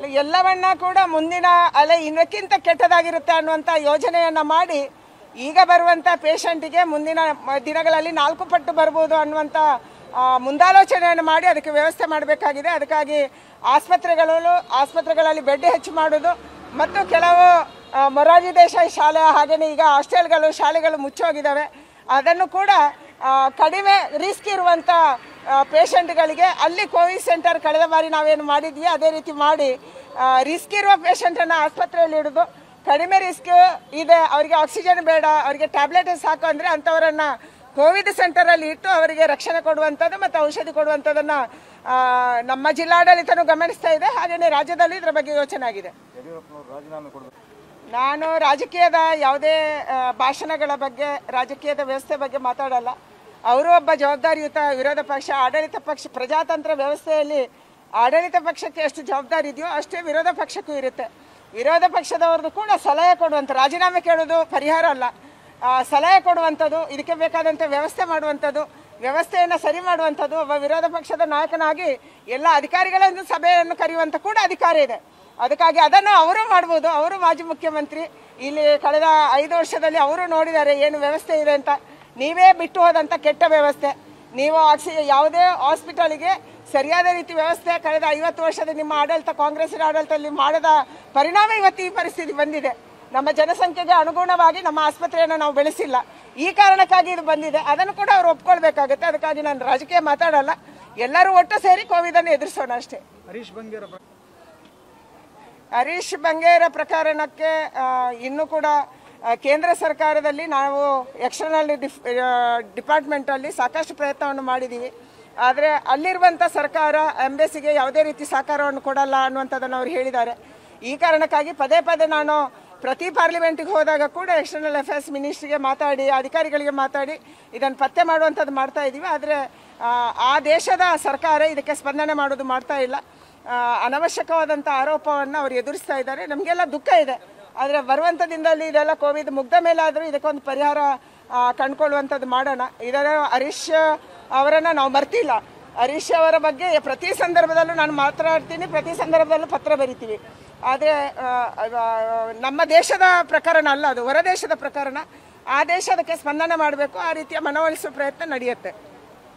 ಎಲ್ಲವನ್ನ ಕೂಡ ಮುಂದಿನ ಅಲೆ ಇನ್ನಕ್ಕಿಂತ ಕೆಟ್ಟದಾಗಿರುತ್ತೆ ಅನ್ನುವಂಥ ಯೋಜನೆಯನ್ನ ಮಾಡಿ ಈಗ ಬರುವಂಥ ಪೇಷಂಟಿಗೆ ಮುಂದಿನ ಮ- ದಿನಗಳಲ್ಲಿ ನಾಲ್ಕು ಪಟ್ಟು ಬರ್ಬೋದು ಅನ್ನುವಂಥ ಆ, ಮುಂದಾಲೋಚನೆಯನ್ನು ಮಾಡಿ ಅದಕ್ಕೆ ವ್ಯವಸ್ಥೆ ಮಾಡಬೇಕಾಗಿದೆ ಅದಕ್ಕಾಗಿ ಆಸ್ಪತ್ರೆಗಳಲ್ಲೂ ಆಸ್ಪತ್ರೆಗಳಲ್ಲಿ ಬೆಡ್ ಹೆಚ್ಚು ಮಾಡೋದು ಮತ್ತು ಕೆಲವು ಆ, ಮೊರಾರ್ಜಿ ದೇಸಾಯಿ ಶಾಲೆ ಹಾಗೆಯೇ ಈಗ ಹಾಸ್ಟೆಲ್ಗಳು ಶಾಲೆಗಳು ಮುಚ್ಚೋಗಿದ್ದಾವೆ ಅದನ್ನು ಕೂಡ ಆ, ಕಡಿಮೆ ರಿಸ್ಕ್ ಇರುವಂಥ ಪೇಷಂಟ್ಗಳಿಗೆ ಅಲ್ಲಿ ಕೋವಿಡ್ ಸೆಂಟರ್ ಕಳೆದ ಬಾರಿ ನಾವೇನು ಮಾಡಿದ್ವಿ ಅದೇ ರೀತಿ ಮಾಡಿ ರಿಸ್ಕ್ ಇರುವ ಪೇಷಂಟನ್ನು ಆಸ್ಪತ್ರೆಯಲ್ಲಿ ಇಡೋದು ಕಡಿಮೆ ರಿಸ್ಕ್ ಇದೆ ಅವರಿಗೆ ಆಕ್ಸಿಜನ್ ಬೇಡ ಅವರಿಗೆ ಟ್ಯಾಬ್ಲೆಟ್ ಸಾಕು ಅಂದರೆ ಅಂಥವರನ್ನು ಕೋವಿಡ್ ಸೆಂಟರಲ್ಲಿ ಇಟ್ಟು ಅವರಿಗೆ ರಕ್ಷಣೆ ಕೊಡುವಂಥದ್ದು ಮತ್ತು ಔಷಧಿ ಕೊಡುವಂಥದ್ದನ್ನು ಆ, ನಮ್ಮ ಜಿಲ್ಲಾಡಳಿತನೂ ಗಮನಿಸ್ತಾ ಇದೆ ಹಾಗೆಯೇ ರಾಜ್ಯದಲ್ಲಿ ಇದರ ಬಗ್ಗೆ ಯೋಚನೆ ಆಗಿದೆ ಯಡಿಯೂರಪ್ಪನವರು ರಾಜೀನಾಮೆ ಕೊಡಬೇಕು ನಾನು ರಾಜಕೀಯದ ಯಾವುದೇ ಆ, ಭಾಷಣಗಳ ಬಗ್ಗೆ ರಾಜಕೀಯದ ವ್ಯವಸ್ಥೆ ಬಗ್ಗೆ ಮಾತಾಡಲ್ಲ ಅವರು ಒಬ್ಬ ಜವಾಬ್ದಾರಿಯುತ ವಿರೋಧ ಪಕ್ಷ ಆಡಳಿತ ಪಕ್ಷ ಪ್ರಜಾತಂತ್ರ ವ್ಯವಸ್ಥೆಯಲ್ಲಿ ಆಡಳಿತ ಪಕ್ಷಕ್ಕೆ ಎಷ್ಟು ಜವಾಬ್ದಾರಿ ಇದೆಯೋ ಅಷ್ಟೇ ವಿರೋಧ ಪಕ್ಷಕ್ಕೂ ಇರುತ್ತೆ ವಿರೋಧ ಪಕ್ಷದವ್ರದ್ದು ಕೂಡ ಸಲಹೆ ಕೊಡುವಂಥ ರಾಜೀನಾಮೆ ಕೇಳೋದು ಪರಿಹಾರ ಅಲ್ಲ ಆ, ಸಲಹೆ ಕೊಡುವಂಥದ್ದು ಇದಕ್ಕೆ ಬೇಕಾದಂಥ ವ್ಯವಸ್ಥೆ ಮಾಡುವಂಥದ್ದು ವ್ಯವಸ್ಥೆಯನ್ನು ಸರಿ ಮಾಡುವಂಥದ್ದು ಒಬ್ಬ ವಿರೋಧ ಪಕ್ಷದ ನಾಯಕನಾಗಿ ಎಲ್ಲ ಅಧಿಕಾರಿಗಳನ್ನು ಸಭೆಯನ್ನು ಕರೆಯುವಂಥ ಕೂಡ ಅಧಿಕಾರ ಇದೆ ಅದಕ್ಕಾಗಿ ಅದನ್ನು ಅವರು ಮಾಡ್ಬೋದು ಅವರು ಮಾಜಿ ಮುಖ್ಯಮಂತ್ರಿ ಇಲ್ಲಿ ಕಳೆದ ಐದು ವರ್ಷದಲ್ಲಿ ಅವರು ನೋಡಿದ್ದಾರೆ ಏನು ವ್ಯವಸ್ಥೆ ಇದೆ ಅಂತ ನೀವೇ ಬಿಟ್ಟು ಹೋದಂಥ ಕೆಟ್ಟ ವ್ಯವಸ್ಥೆ ನೀವು ಆಕ್ಸಿ ಯಾವುದೇ ಹಾಸ್ಪಿಟಲಿಗೆ ಸರಿಯಾದ ರೀತಿ ವ್ಯವಸ್ಥೆ ಕಳೆದ ಐವತ್ತು ವರ್ಷದ ನಿಮ್ಮ ಆಡಳಿತ ಕಾಂಗ್ರೆಸ್ಸಿನ ಆಡಳಿತದಲ್ಲಿ ಮಾಡದ ಪರಿಣಾಮ ಇವತ್ತು ಈ ಪರಿಸ್ಥಿತಿ ಬಂದಿದೆ ನಮ್ಮ ಜನಸಂಖ್ಯೆಗೆ ಅನುಗುಣವಾಗಿ ನಮ್ಮ ಆಸ್ಪತ್ರೆಯನ್ನು ನಾವು ಬೆಳೆಸಿಲ್ಲ ಈ ಕಾರಣಕ್ಕಾಗಿ ಇದು ಬಂದಿದೆ ಅದನ್ನು ಕೂಡ ಅವ್ರು ಒಪ್ಕೊಳ್ಬೇಕಾಗುತ್ತೆ ಅದಕ್ಕಾಗಿ ನಾನು ರಾಜಕೀಯ ಮಾತಾಡಲ್ಲ ಎಲ್ಲರೂ ಒಟ್ಟು ಸೇರಿ ಕೋವಿಡನ್ನು ಎದುರಿಸೋಣ ಅಷ್ಟೇ ಹರೀಶ್ ಬಂಗೇರ ಹರೀಶ್ ಬಂಗೇರ ಪ್ರಕರಣಕ್ಕೆ ಆ, ಇನ್ನೂ ಕೂಡ ಆ, ಕೇಂದ್ರ ಸರ್ಕಾರದಲ್ಲಿ ನಾವು ಎಕ್ಸ್ಟರ್ನಲ್ ಡಿಫ್ ಡಿಪಾರ್ಟ್ಮೆಂಟಲ್ಲಿ ಸಾಕಷ್ಟು ಪ್ರಯತ್ನವನ್ನು ಮಾಡಿದ್ದೀವಿ ಆದರೆ ಅಲ್ಲಿರುವಂಥ ಸರ್ಕಾರ ಎಂಬೆಸಿಗೆ ಯಾವುದೇ ರೀತಿ ಸಹಕಾರವನ್ನು ಕೊಡಲ್ಲ ಅನ್ನುವಂಥದ್ದನ್ನು ಅವರು ಹೇಳಿದ್ದಾರೆ ಈ ಕಾರಣಕ್ಕಾಗಿ ಪದೇ ಪದೇ ನಾನು ಪ್ರತಿ ಪಾರ್ಲಿಮೆಂಟಿಗೆ ಹೋದಾಗ ಕೂಡ ಎಕ್ಸ್ಟರ್ನಲ್ ಅಫೇರ್ಸ್ ಮಿನಿಸ್ಟ್ರಿಗೆ ಮಾತಾಡಿ ಅಧಿಕಾರಿಗಳಿಗೆ ಮಾತಾಡಿ ಇದನ್ನು ಪತ್ತೆ ಮಾಡುವಂಥದ್ದು ಮಾಡ್ತಾ ಇದ್ದೀವಿ ಆದರೆ ಆ ದೇಶದ ಸರ್ಕಾರ ಇದಕ್ಕೆ ಸ್ಪಂದನೆ ಮಾಡೋದು ಮಾಡ್ತಾ ಇಲ್ಲ ಆ, ಅನವಶ್ಯಕವಾದಂಥ ಆರೋಪವನ್ನು ಅವರು ಎದುರಿಸ್ತಾ ಇದ್ದಾರೆ ನಮಗೆಲ್ಲ ದುಃಖ ಇದೆ ಆದರೆ ಬರುವಂಥ ದಿನದಲ್ಲಿ ಇದೆಲ್ಲ ಕೋವಿಡ್ ಮುಗ್ದ ಮೇಲಾದರೂ ಇದಕ್ಕೊಂದು ಪರಿಹಾರ ಆ, ಕಂಡುಕೊಳ್ಳುವಂಥದ್ದು ಮಾಡೋಣ ಇದರ ಹರೀಶ್ ಅವರನ್ನು ನಾವು ಮರ್ತಿಲ್ಲ ಹರೀಶ್ ಅವರ ಬಗ್ಗೆ ಪ್ರತಿ ಸಂದರ್ಭದಲ್ಲೂ ನಾನು ಮಾತನಾಡ್ತೀನಿ ಪ್ರತಿ ಸಂದರ್ಭದಲ್ಲೂ ಪತ್ರ ಬರಿತೀವಿ ಆದರೆ ನಮ್ಮ ದೇಶದ ಪ್ರಕರಣ ಅಲ್ಲ ಅದು ಹೊರ ದೇಶದ ಪ್ರಕರಣ ಆ ದೇಶ ಅದಕ್ಕೆ ಸ್ಪಂದನೆ ಮಾಡಬೇಕು ಆ ರೀತಿಯ ಮನವೊಲಿಸುವ ಪ್ರಯತ್ನ ನಡೆಯುತ್ತೆ